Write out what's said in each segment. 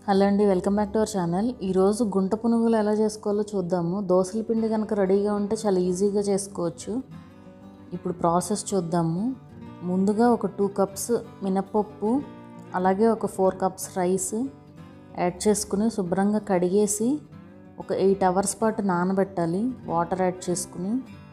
hello అండి welcome back to our channel ఈరోజు గుంట పునుగులు ఎలా చేసుకోవాలో చూద్దాము దోసల పిండి కనుక రెడీగా ఉంటే చాలా ఈజీగా చేసుకోవచ్చు ఇప్పుడు ప్రాసెస్ చూద్దాము ముందుగా ఒక టూ కప్స్ మినప్పప్పు అలాగే ఒక ఫోర్ కప్స్ రైస్ యాడ్ చేసుకుని శుభ్రంగా కడిగేసి ఒక ఎయిట్ అవర్స్ పాటు నానబెట్టాలి వాటర్ యాడ్ చేసుకుని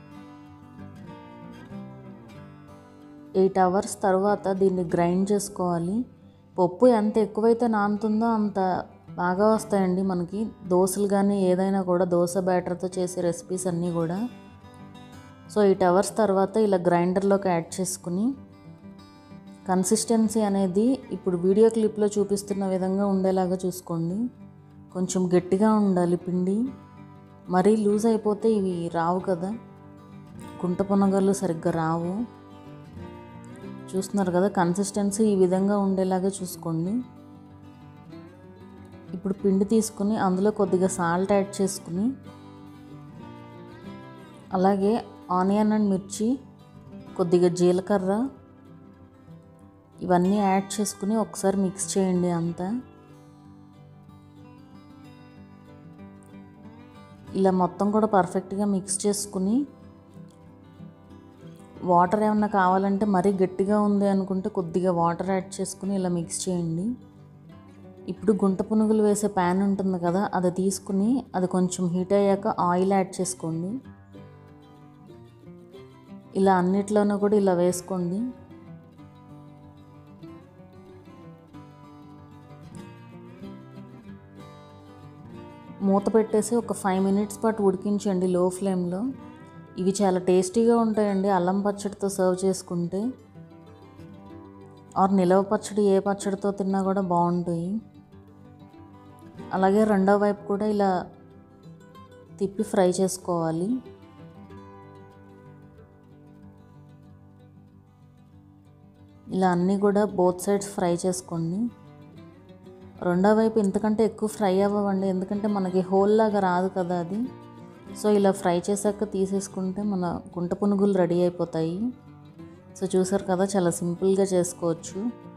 ఎయిట్ అవర్స్ తర్వాత దీన్ని గ్రైండ్ చేసుకోవాలి పప్పు ఎంత ఎక్కువైతే నానుతుందో అంత బాగా వస్తాయండి మనకి దోశలు కానీ ఏదైనా కూడా దోశ బ్యాటర్తో చేసే రెసిపీస్ అన్నీ కూడా సో ఎయిట్ అవర్స్ తర్వాత ఇలా గ్రైండర్లోకి యాడ్ చేసుకుని కన్సిస్టెన్సీ అనేది ఇప్పుడు వీడియో క్లిప్లో చూపిస్తున్న విధంగా ఉండేలాగా చూసుకోండి కొంచెం గట్టిగా ఉండాలి పిండి మరీ లూజ్ అయిపోతే ఇవి రావు కదా గుంట పునగలు సరిగ్గా రావు చూస్తున్నారు కదా కన్సిస్టెన్సీ ఈ విధంగా ఉండేలాగా చూసుకోండి ఇప్పుడు పిండి తీసుకుని అందులో కొద్దిగా సాల్ట్ యాడ్ చేసుకుని అలాగే ఆనియన్ అండ్ మిర్చి కొద్దిగా జీలకర్ర ఇవన్నీ యాడ్ చేసుకుని ఒకసారి మిక్స్ చేయండి అంతా ఇలా మొత్తం కూడా పర్ఫెక్ట్గా మిక్స్ చేసుకుని వాటర్ ఏమన్నా కావాలంటే మరీ గట్టిగా ఉంది అనుకుంటే కొద్దిగా వాటర్ యాడ్ చేసుకుని ఇలా మిక్స్ చేయండి ఇప్పుడు గుంట పునుగులు వేసే ప్యాన్ ఉంటుంది కదా అది తీసుకుని అది కొంచెం హీట్ అయ్యాక ఆయిల్ యాడ్ చేసుకోండి ఇలా అన్నిట్లోనూ కూడా ఇలా వేసుకోండి మూత పెట్టేసి ఒక ఫైవ్ మినిట్స్ పాటు ఉడికించండి లో ఫ్లేమ్లో ఇవి చాలా టేస్టీగా ఉంటాయండి అల్లం పచ్చడితో సర్వ్ చేసుకుంటే ఆర్ నిలవ పచ్చడి ఏ పచ్చడితో తిన్నా కూడా బాగుంటాయి అలాగే రెండో వైపు కూడా ఇలా తిప్పి ఫ్రై చేసుకోవాలి ఇలా అన్నీ కూడా బోత్ సైడ్స్ ఫ్రై చేసుకోండి రెండో వైపు ఇంతకంటే ఎక్కువ ఫ్రై అవ్వండి ఎందుకంటే మనకి హోల్ లాగా రాదు కదా అది సో ఇలా ఫ్రై చేశాక తీసేసుకుంటే మన గుంట పునుగులు రెడీ అయిపోతాయి సో చూసారు కదా చాలా సింపుల్గా చేసుకోవచ్చు